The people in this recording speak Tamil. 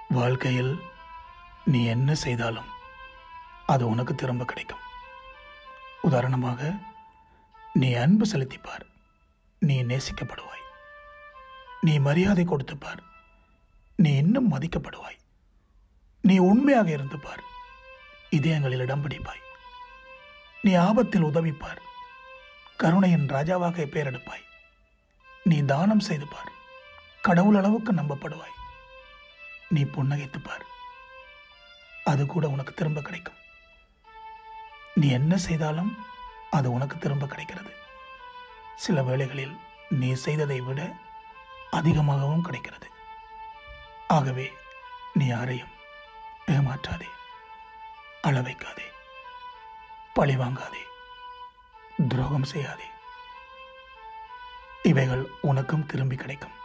வாழ்க்கையில் நீ என்ன செய்தாலும் அது உனக்கு திரும்ப கிடைக்கும் உதாரணமாக நீ அன்பு செலுத்திப்பார் நீ நேசிக்கப்படுவாய் நீ மரியாதை கொடுத்து பார் நீ இன்னும் மதிக்கப்படுவாய் நீ உண்மையாக இருந்து பார் இதயங்களில் இடம் பிடிப்பாய் நீ ஆபத்தில் உதவிப்பார் கருணையின் ராஜாவாக பெயரெடுப்பாய் நீ தானம் செய்து பார் கடவுள் அளவுக்கு நம்பப்படுவாய் நீ புன்னகைத்து பார் அது கூட உனக்கு திரும்ப கிடைக்கும் நீ என்ன செய்தாலும் அது உனக்கு திரும்ப கிடைக்கிறது சில வேளைகளில் நீ செய்ததை விட அதிகமாகவும் கிடைக்கிறது ஆகவே நீ யாரையும் ஏமாற்றாதே அள வைக்காதே பழி வாங்காதே துரோகம் செய்யாதே இவைகள் உனக்கும் திரும்பி கிடைக்கும்